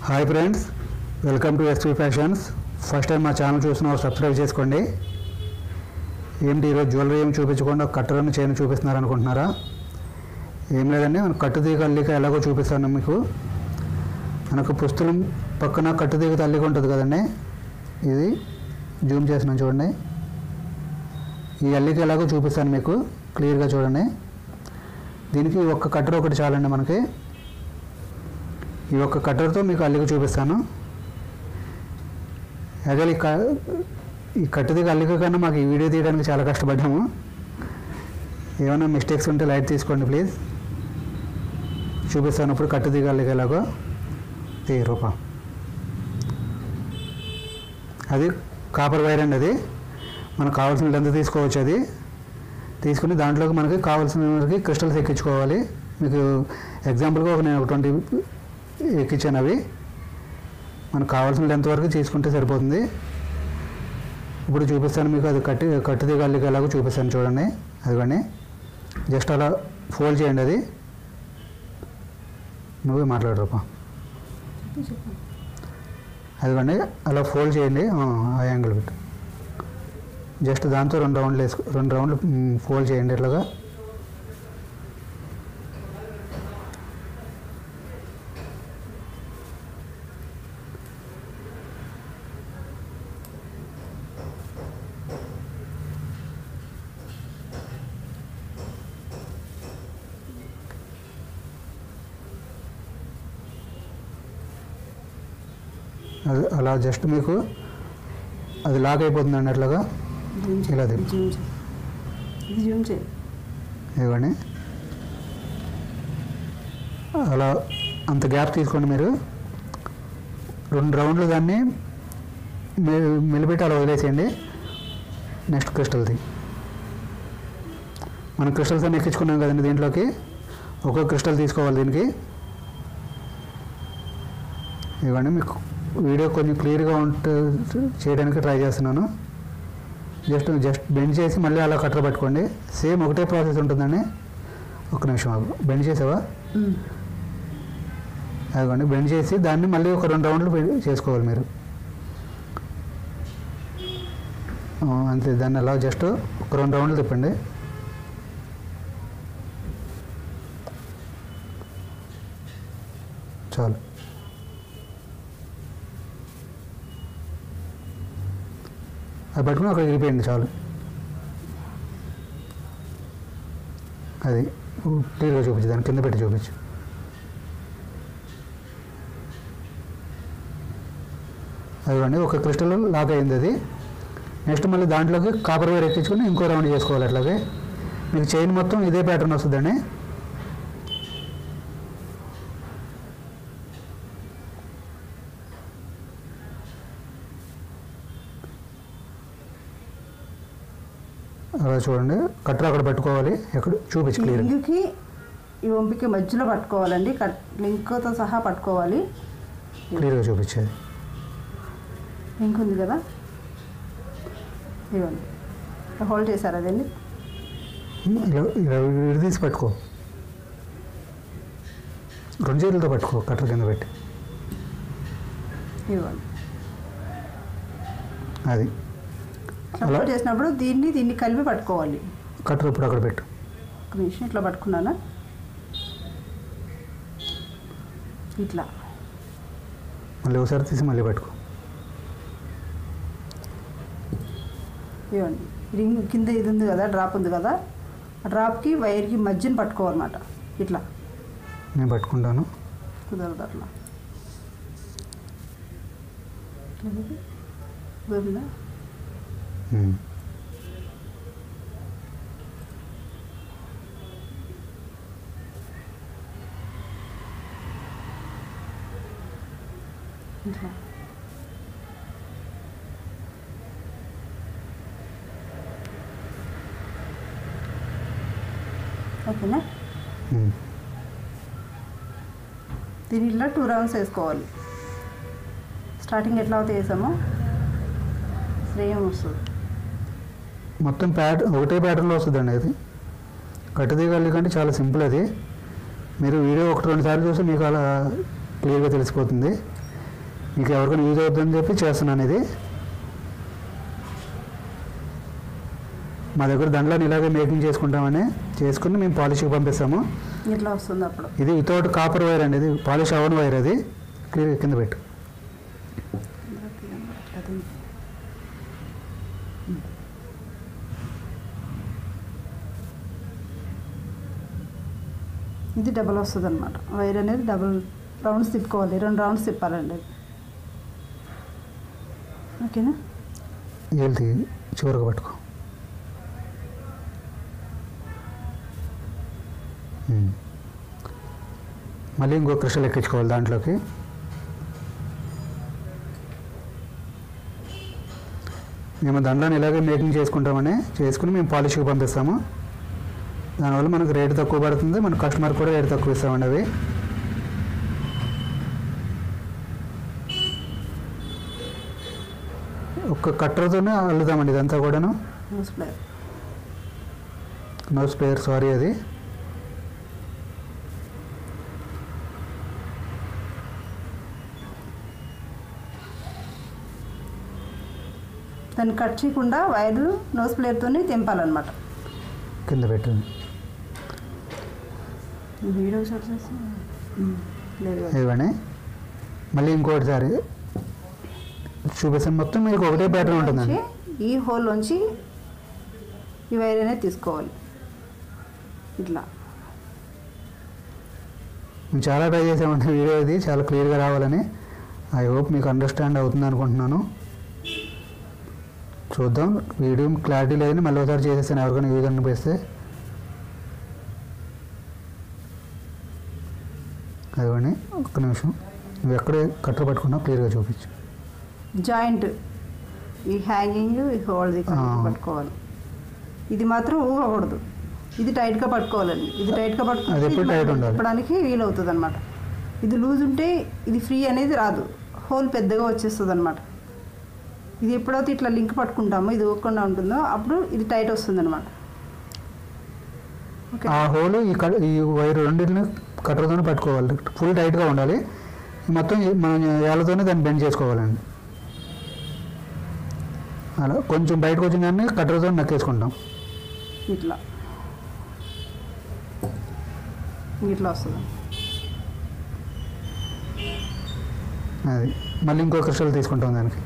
Hi friends welcome to SP fashions first time మా channel చూసిన వాళ్ళు సబ్స్క్రైబ్ చేసుకోండి ఏంటి ఈరోజు జ్యువెలరీ ఏం చూపించకుండా కట్టలను చైన్ చూపిస్తున్నారు అనుకుంటున్నారా ఏం లేదండి మన కట్టుతీగ అల్లిక ఎలాగో చూపిస్తాను మీకు మనకు పుస్తకం పక్కన కట్టుతీగ అల్లిక ఉంటుంది కదండి ఇది జూమ్ చేసినాను చూడండి ఈ అల్లిక ఎలాగో చూపిస్తాను మీకు క్లియర్గా చూడండి దీనికి ఒక్క కట్టర్ ఒకటి చాలండి మనకి ఈ ఒక్క కట్టర్తో మీకు అల్లిక చూపిస్తాను యాక్చువల్ ఈ క ఈ కట్టుదిగ అల్లిక కన్నా మాకు ఈ వీడియో తీయడానికి చాలా కష్టపడ్డాము ఏమైనా మిస్టేక్స్ ఉంటే లైట్ తీసుకోండి ప్లీజ్ చూపిస్తాను ఇప్పుడు కట్టుదిగ అల్లిక ఎలాగో తీ రూపా అది కాపర్ వైర్ అండి అది మనకు కావాల్సిన లెంత్ తీసుకోవచ్చు అది తీసుకుని దాంట్లోకి మనకి కావాల్సిన మనకి క్రిస్టల్స్ ఎక్కించుకోవాలి మీకు ఎగ్జాంపుల్గా ఒక నేను ఒక ట్వంటీ ఎక్కించాను అవి మనకు కావాల్సిన లెంత్ వరకు తీసుకుంటే సరిపోతుంది ఇప్పుడు చూపిస్తాను మీకు అది కట్టి కట్టుది గల్లికి ఎలాగో చూపిస్తాను చూడండి అదిగోండి జస్ట్ అలా ఫోల్డ్ చేయండి అది నువ్వే మాట్లాడరుపా అదిగోండి అలా ఫోల్డ్ చేయండి ఆ, ఆ యాంగిల్ పెట్టు జస్ట్ దాంతో రెండు రౌండ్లు వేసుకో రెండు రౌండ్లు మ్, ఫోల్డ్ చేయండి ఇట్లాగా అది అలా జస్ట్ మీకు అది లాక్ అయిపోతుందండి అట్లాగా జూమ్ చేయి. ఇలా దిగు. జూమ్ చేయి. ఇది జూమ్ చేయి ఇవ్వండి అలా అంత గ్యాప్ తీసుకోండి మీరు రెండు రౌండ్లు దాన్ని మె- మెలిపెట్టి అలా వదిలేసేయండి నెక్స్ట్ క్రిస్టల్ది మనం క్రిస్టల్స్ అన్ని ఎక్కించుకున్నాం కదండి దీంట్లోకి ఒక్కొక్క క్రిస్టల్ తీసుకోవాలి దీనికి ఇవ్వండి మీకు వీడియో కొంచెం క్లియర్గా ఉంటే చేయడానికి ట్రై చేస్తున్నాను జస్ట్ జస్ట్ బెండ్ చేసి మళ్ళీ అలా కట్టర పట్టుకోండి సేమ్ ఒకటే ప్రాసెస్ ఉంటుందండి ఒక నిమిషం ఆగు బెండ్ చేసావా ఉమ్. అదిగోండి బెండ్ చేసి దాన్ని మళ్ళీ ఒక రెండు రౌండ్లు బెండ్ చేసుకోవాలి మీరు ఆ, అంతే దాన్ని అలా జస్ట్ ఒక రెండు రౌండ్లు తిప్పండి చాలు అది పట్టుకుని అక్కడ ఇరిపోయింది చాలు అది క్లియర్గా చూపించు దాని కింద పెట్టి చూపించు అదిగోండి ఒక క్రిస్టల్ లాక్ అయింది అది నెక్స్ట్ మళ్ళీ దాంట్లోకి కాపర్ వైర్ ఎక్కించుకొని ఇంకో రౌండ్ చేసుకోవాలి అట్లాగే మీకు చైన్ మొత్తం ఇదే ప్యాటర్న్ వస్తుందండి అలా చూడండి కట్టర్ అక్కడ పట్టుకోవాలి ఎక్కడ చూపించు క్లియర్ లింక్కి ఈ వంపికి మధ్యలో పట్టుకోవాలండి కట్ లింక్తో సహా పట్టుకోవాలి క్లియర్గా చూపించేది లింక్ ఉంది కదా ఇవ్వండి ఇట్లా హోల్డ్ చేశారు అదండి ఇలా ఇలా విడి తీసి పట్టుకో రెండు చేతులతో పట్టుకో కట్టర్ కింద పెట్టి ఇవ్వండి అది ఇట్లా అలా? హోల్డ్ చేసినప్పుడు దీన్ని దీన్ని కలిపి పట్టుకోవాలి కట్టర్ ఇప్పుడు అక్కడ పెట్టు ఒక నిమిషం ఇట్లా పట్టుకున్నానా ఇట్లా మళ్ళీ ఒకసారి తీసి మళ్ళీ పట్టుకో ఇవ్వండి రింగ్ కింద ఇది ఉంది కదా డ్రాప్ ఉంది కదా ఆ డ్రాప్కి వైర్కి మధ్యన పట్టుకోవాలన్నమాట ఇట్లా నేను పట్టుకుంటాను కుదరదు అట్లా కుదిరిందా ఉమ్. ఇట్లా ఓకేనా ఉమ్. దీనిలో టూ రౌండ్స్ వేసుకోవాలి స్టార్టింగ్ ఎట్లా అవుతాయి వేసామో సేమ్ వస్తుంది మొత్తం ప్యాట్ ఒకటే ప్యాటర్న్లో వస్తుందండి అది కట్టుదీగల్లి కంటే చాలా సింపుల్ అది మీరు వీడియో ఒకటి రెండు సార్లు చూస్తే మీకు అలా క్లియర్గా తెలిసిపోతుంది మీకు ఎవరికైనా యూజ్ అవుతుందని చెప్పి చేస్తున్నాను ఇది మా దగ్గర దండలను ఇలాగే మేకింగ్ చేసుకుంటామని చేసుకుని మేము పాలిష్కి పంపిస్తాము ఇట్లా వస్తుంది అప్పుడు ఇది వితౌట్ కాపర్ వైర్ అండి ఇది పాలిష్ అవన్ వైర్ అది క్లియర్ కింద పెట్టు అది ఇది డబల్ వస్తుంది అనమాట వైర్ అనేది డబుల్ రౌండ్స్ తిప్పుకోవాలి రెండు రౌండ్స్ తిప్పాలండి ఓకేనా వెళ్తే చివరికి పట్టుకో ఉమ్. మళ్ళీ ఇంకో క్రిస్టల్ ఎక్కించుకోవాలి దాంట్లోకి మేము దండాన్ని ఇలాగే మేకింగ్ చేసుకుంటామని చేసుకుని మేము పాలిష్కి పంపిస్తాము దానివల్ల మనకు రేటు తక్కువ పడుతుంది మన కస్టమర్ కూడా రేటు తక్కువ ఇస్తామండి అవి ఒక్క కట్టర్తోనే అల్లుతామండి ఇదంతా కూడాను nose plier no spare sorry అది దాన్ని కట్ చేయకుండా వైర్ నోస్ ప్లేయర్తోనే తెంపాలన్నమాట కింద పెట్టండి వీడియో షాట్ చేసి లేదు కదా. ఇవ్వండి మళ్ళీ ఇంకోటిసారి చూపిస్తాను మొత్తం మీకు ఒకటే ప్యాటర్న్ ఉంటుందండి ఈ హోల్లోంచి ఈ వైర్ అనేది తీసుకోవాలి ఇట్లా మేము చాలా ట్రై చేసామండి వీడియో ఇది చాలా క్లియర్గా రావాలని ఐ హోప్ మీకు అండర్స్టాండ్ అవుతుంది అనుకుంటున్నాను చూద్దాం వీడియో క్లారిటీ లేదని మళ్ళీ ఒకసారి చేసేస్తాను ఎవరికైనా యూజ్ అనిపిస్తే అదిగోండి ఒక్క నిమిషం నువ్వు ఎక్కడే కట్టలు పట్టుకున్నా క్లియర్గా చూపించు జాయింట్ ఈ హ్యాంగింగ్ ఈ హోల్ది ఆ. పట్టుకోవాలి ఇది మాత్రం ఊగకూడదు ఇది టైట్గా పట్టుకోవాలండి ఇది టైట్గా అది ఎప్పుడు tight ఉండాలి? తిప్పడానికి వీలు అవుతుంది అనమాట ఇది లూజ్ ఉంటే ఇది ఫ్రీ అనేది రాదు హోల్ పెద్దగా వచ్చేస్తుంది అనమాట ఇది ఎప్పుడైతే ఇట్లా లింక్ పట్టుకుంటామో ఇది ఊగకుండా ఉంటుందో అప్పుడు ఇది టైట్ వస్తుంది అనమాట ఓకే ఆ హోల్ ఈ కట్ ఈ వైర్ రెండింటిని కట్టర్తోనే పట్టుకోవాలి ఫుల్ టైట్గా ఉండాలి ఈ మొత్తం ఈ మనం ఏళ్ళతోనే దాన్ని బెండ్ చేసుకోవాలండి అలా కొంచెం బయటకు వచ్చిన దాన్ని కట్టర్తో నక్కేసుకుంటాం ఇట్లా ఇట్లా వస్తుంది అది మళ్ళీ ఇంకో క్రిస్టల్ తీసుకుంటాం దానికి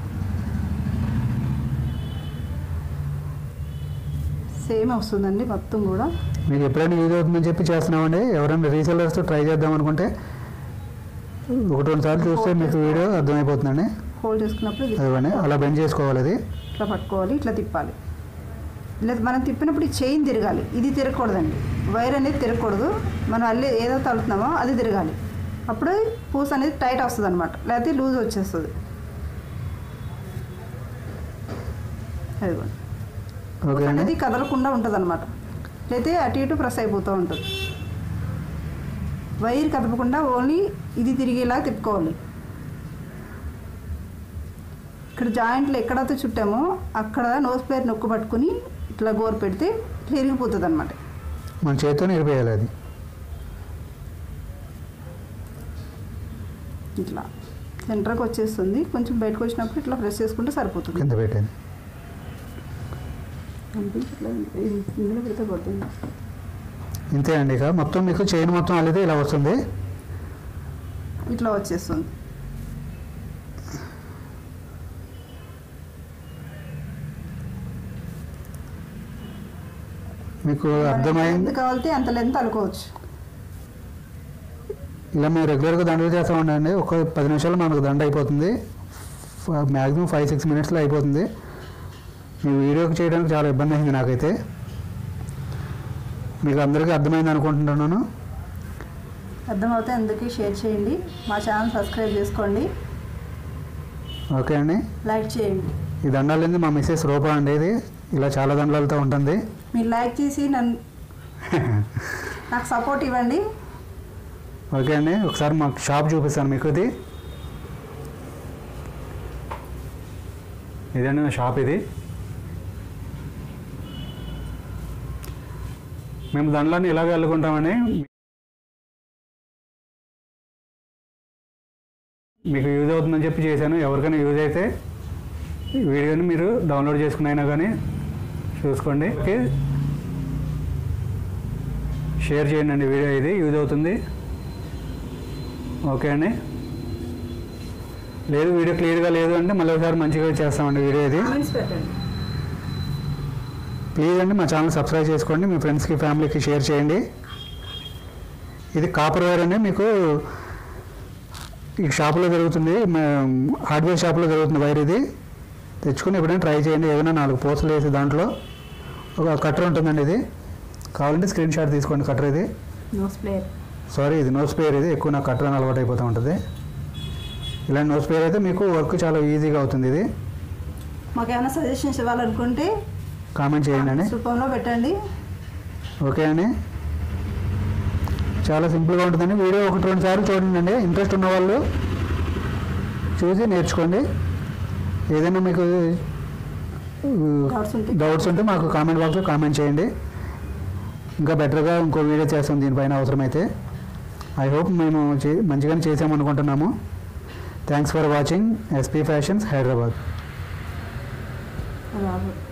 సేమ్ వస్తుందండి మొత్తం కూడా మీకు ఎప్పుడైనా యూజ్ అవుతుందని చెప్పి చేస్తున్నామండి ఎవరైనా రీసెలర్స్ ట్రై చేద్దాం అనుకుంటే ఒకటి రెండు సార్లు చూస్తే మీకు వీడియో అర్థమైపోతుందండి హోల్డ్ చేసుకున్నప్పుడు ఇది అదివ్వండి అలా బెండ్ చేసుకోవాలి అది ఇట్లా పట్టుకోవాలి ఇట్లా తిప్పాలి ఇలా మనం తిప్పినప్పుడు ఈ చైన్ తిరగాలి ఇది తిరగకూడదండి వైర్ అనేది తిరగకూడదు మనం అల్లి ఏదో తలుతున్నామో అది తిరగాలి అప్పుడు పూస అనేది టైట్ వస్తుంది అనమాట లేకపోతే లూజ్ వచ్చేస్తుంది అదిగోండి ఓకే అండి అనేది కదలకుండా ఉంటుంది అనమాట లేకపోతే అటు ఇటు ప్రెస్ అయిపోతూ ఉంటుంది వైర్ కదపకుండా ఓన్లీ ఇది తిరిగేలా తిప్పుకోవాలి ఇక్కడ జాయింట్లు ఎక్కడైతే చుట్టామో అక్కడ నోస్ ప్లేయర్ నొక్కు పట్టుకుని ఇట్లా గోరు పెడితే ఇట్లా ఇరిగిపోతుంది అనమాట మన చేతితో నిలిపేయాలి అది ఇట్లా సెంటర్కి వచ్చేస్తుంది కొంచెం బయటకు వచ్చినప్పుడు ఇట్లా ప్రెస్ చేసుకుంటే సరిపోతుంది కింద పెట్టేది కనిపించట్లేదు ఇది ఇందులో పెడితే పడుతుంది ఇంతే అండి ఇక మొత్తం మీకు చైన్ మొత్తం అల్లితే ఇలా వస్తుంది ఇట్లా వచ్చేస్తుంది మీకు ఎంత అర్థమైంది కావాలితే అంత లెంత్ అనుకోవచ్చు ఇలా మేము రెగ్యులర్గా దండలు చేస్తూ ఉండండి ఒక పది నిమిషాలు మనకు దండ అయిపోతుంది మ్యాక్సిమం ఫైవ్ సిక్స్ మినిట్స్లో అయిపోతుంది మీ వీడియోకి చేయడానికి చాలా ఇబ్బంది అయింది నాకైతే మీకు అందరికీ అర్థమైంది అనుకుంటున్నాను అర్థమవుతే అందుకే షేర్ చేయండి మా ఛానల్ సబ్స్క్రైబ్ చేసుకోండి ఓకే అండి లైక్ చేయండి ఈ దండాలేంది మా మిస్సెస్ రూపా అండి ఇది ఇలా చాలా దండాలతో ఉంటుంది మీరు లైక్ చేసి నన్ను నాకు సపోర్ట్ ఇవ్వండి ఓకే అండి ఒకసారి మాకు షాప్ చూపిస్తాను మీకు ఇది ఇదండి నా షాప్ ఇది మేము దండలన్నీ ఇలాగే అల్లుకుంటామని మీకు యూజ్ అవుతుందని చెప్పి చేశాను ఎవరికైనా యూజ్ అయితే ఈ వీడియోని మీరు డౌన్లోడ్ చేసుకునైనా కానీ చూసుకోండి ఓకే షేర్ చేయండి అండి వీడియో ఇది యూజ్ అవుతుంది ఓకే అండి లేదు వీడియో క్లియర్గా లేదు అంటే మళ్ళీ ఒకసారి మంచిగా చేస్తామండి వీడియో ఇది కామెంట్స్ పెట్టండి ప్లీజ్ అండి మా ఛానల్ సబ్స్క్రైబ్ చేసుకోండి మీ ఫ్రెండ్స్కి ఫ్యామిలీకి షేర్ చేయండి ఇది కాపర్ వైర్ అండి మీకు ఈ షాపులో దొరుకుతుంది హార్డ్వేర్ షాప్లో దొరుకుతుంది వైర్ ఇది తెచ్చుకొని ఎప్పుడైనా ట్రై చేయండి ఏదైనా నాలుగు పోస్టులు వేసి దాంట్లో ఒక కట్టర్ ఉంటుందండి ఇది కావాలంటే స్క్రీన్ షాట్ తీసుకోండి కట్టర్ ఇది నోస్ ప్లేయర్ సారీ ఇది నో స్పేర్ ఇది ఎక్కువ నాకు కట్టర్ అని అలవాటు అయిపోతూ ఉంటుంది ఇలాంటి నో స్పేర్ అయితే మీకు వర్క్ చాలా ఈజీగా అవుతుంది ఇది మాకు ఏమైనా సజెషన్స్ ఇవ్వాలనుకుంటే కామెంట్ చేయండి అండి రూపంలో పెట్టండి ఓకే అండి చాలా సింపుల్గా ఉంటుందండి వీడియో ఒకటి రెండు సార్లు చూడండి ఇంట్రెస్ట్ ఉన్న వాళ్ళు చూసి నేర్చుకోండి ఏదైనా మీకు డౌట్స్ ఉంటే డౌట్స్ ఉంటే మాకు కామెంట్ బాక్స్లో కామెంట్ చేయండి ఇంకా బెటర్గా ఇంకో వీడియో చేస్తాం దీనిపైన అవసరమైతే ఐ హోప్ మేము చే మంచిగానే చేసామనుకుంటున్నాము thanks for watching SP fashions Hyderabad రాదు